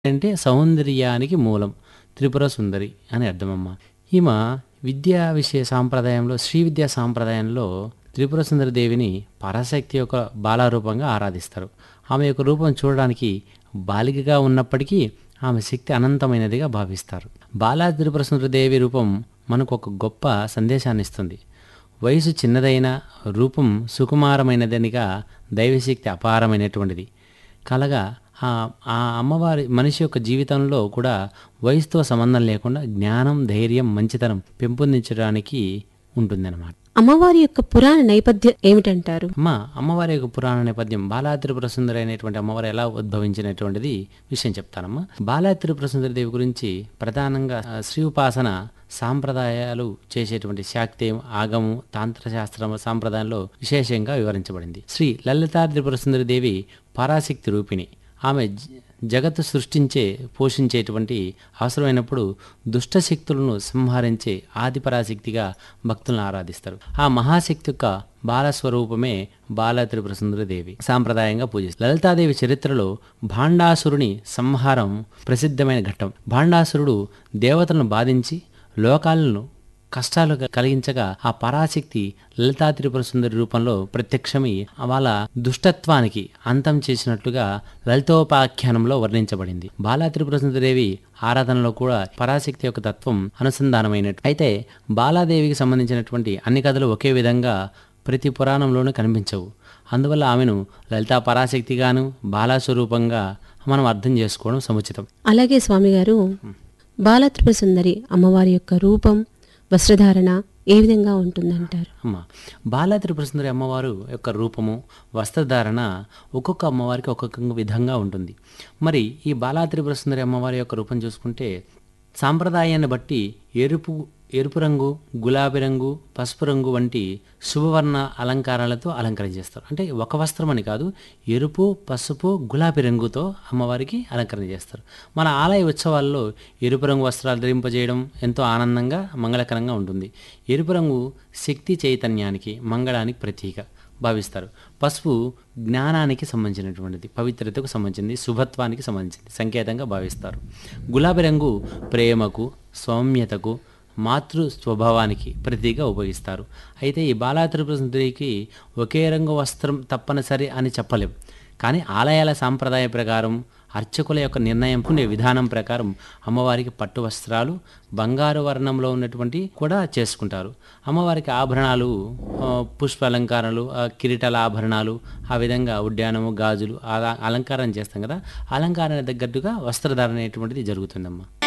అంటే సౌందర్యానికి మూలం త్రిపుర సుందరి అని అర్థమమ్మ ఈమె విద్యా విషయ సాంప్రదాయంలో శ్రీ విద్యా సాంప్రదాయంలో త్రిపుర సుందరి దేవిని పరాశక్తి యొక్క బాలారూపంగా ఆరాధిస్తారు ఆమె యొక్క రూపం చూడడానికి బాలికగా ఉన్నప్పటికీ ఆమె శక్తి అనంతమైనదిగా భావిస్తారు బాలా త్రిపుర సుందరి దేవి రూపం మనకు ఒక గొప్ప సందేశాన్ని ఇస్తుంది వయసు చిన్నదైన రూపం సుకుమారమైనదనిగా దైవశక్తి అపారమైనటువంటిది కలగా ఆ ఆ అమ్మవారి మనిషి యొక్క జీవితంలో కూడా వయసుతో సంబంధం లేకుండా జ్ఞానం ధైర్యం మంచితనం పెంపొందించడానికి ఉంటుందన్నమాట అమ్మవారి యొక్క పురాణ నేపథ్యం ఏమిటంటారు అమ్మ అమ్మవారి యొక్క పురాణ నేపథ్యం బాలా త్రిపుర సుందరి అయినటువంటి అమ్మవారు ఎలా ఉద్భవించినటువంటిది విషయం చెప్తానమ్మా బాలా త్రిపుర సుందరి దేవి గురించి ప్రధానంగా ఆ, శ్రీ ఉపాసన సాంప్రదాయాలు చేసేటువంటి శాక్తేయం ఆగము తాంత్రశాస్త్రం సాంప్రదాయంలో విశేషంగా వివరించబడింది శ్రీ లలితా త్రిపుర సుందరి దేవి పరాశక్తి రూపిణి ఆమె జ- జగత్తు సృష్టించే పోషించేటువంటి అవసరమైనప్పుడు దుష్ట శక్తులను సంహరించే ఆదిపరాశక్తిగా భక్తులను ఆరాధిస్తారు ఆ మహాశక్తి యొక్క బాలస్వరూపమే బాల త్రిపుర సుందరి దేవి సాంప్రదాయంగా పూజిస్తారు లలితాదేవి చరిత్రలో భాండాసురుని సంహారం ప్రసిద్ధమైన ఘట్టం భాండాసురుడు దేవతలను బాధించి లోకాలను కష్టాలు కలిగించగా ఆ పరాశక్తి లలితా త్రిపుర సుందరి రూపంలో ప్రత్యక్షమై వాళ్ళ దుష్టత్వానికి అంతం చేసినట్లుగా లలితోపాఖ్యానంలో వర్ణించబడింది బాలా త్రిపుర సుందరిదేవి ఆరాధనలో కూడా పరాశక్తి యొక్క తత్వం అనుసంధానమైనట్టు అయితే బాలాదేవికి సంబంధించినటువంటి అన్ని కథలు ఒకే విధంగా ప్రతి పురాణంలోనూ కనిపించవు అందువల్ల ఆమెను లలితా పరాశక్తిగాను బాలాస్వరూపంగా మనం అర్థం చేసుకోవడం సముచితం అలాగే స్వామిగారు బాలత్రిపుర సుందరి అమ్మవారి యొక్క రూపం వస్త్రధారణ ఏ విధంగా ఉంటుందంటారు అమ్మ బాలా త్రిపుర సుందరి అమ్మవారు యొక్క రూపము వస్త్రధారణ ఒక్కొక్క అమ్మవారికి ఒక్కొక్క విధంగా ఉంటుంది మరి ఈ బాలా త్రిపుర సుందరి అమ్మవారి యొక్క రూపం చూసుకుంటే సాంప్రదాయాన్ని బట్టి ఎరుపు ఎరుపు రంగు గులాబీ రంగు పసుపు రంగు వంటి శుభవర్ణ అలంకారాలతో అలంకరణ చేస్తారు అంటే ఒక వస్త్రం అని కాదు ఎరుపు పసుపు గులాబీ రంగుతో అమ్మవారికి అలంకరణ చేస్తారు మన ఆలయ ఉత్సవాల్లో ఎరుపు రంగు వస్త్రాలు ధరింపజేయడం ఎంతో ఆనందంగా మంగళకరంగా ఉంటుంది ఎరుపు రంగు శక్తి చైతన్యానికి మంగళానికి ప్రతీక భావిస్తారు పసుపు జ్ఞానానికి సంబంధించినటువంటిది పవిత్రతకు సంబంధించింది శుభత్వానికి సంబంధించింది సంకేతంగా భావిస్తారు గులాబీ రంగు ప్రేమకు సౌమ్యతకు మాతృ స్వభావానికి ప్రతీగా ఉపయోగిస్తారు అయితే ఈ బాలా త్రిపుర సుందరికి ఒకే రంగు వస్త్రం తప్పనిసరి అని చెప్పలేం కానీ ఆలయాల సాంప్రదాయ ప్రకారం అర్చకుల యొక్క నిర్ణయం ఉండే విధానం ప్రకారం అమ్మవారికి పట్టు వస్త్రాలు బంగారు వర్ణంలో ఉన్నటువంటి కూడా చేసుకుంటారు అమ్మవారికి ఆభరణాలు ఆ, పుష్ప అలంకారాలు ఆ, కిరీటాల ఆభరణాలు ఆ విధంగా ఉడ్యానము గాజులు అలా అలంకారం చేస్తాం కదా అలంకారానికి తగ్గట్టుగా వస్త్రధారణ అనేటువంటిది జరుగుతుందమ్మా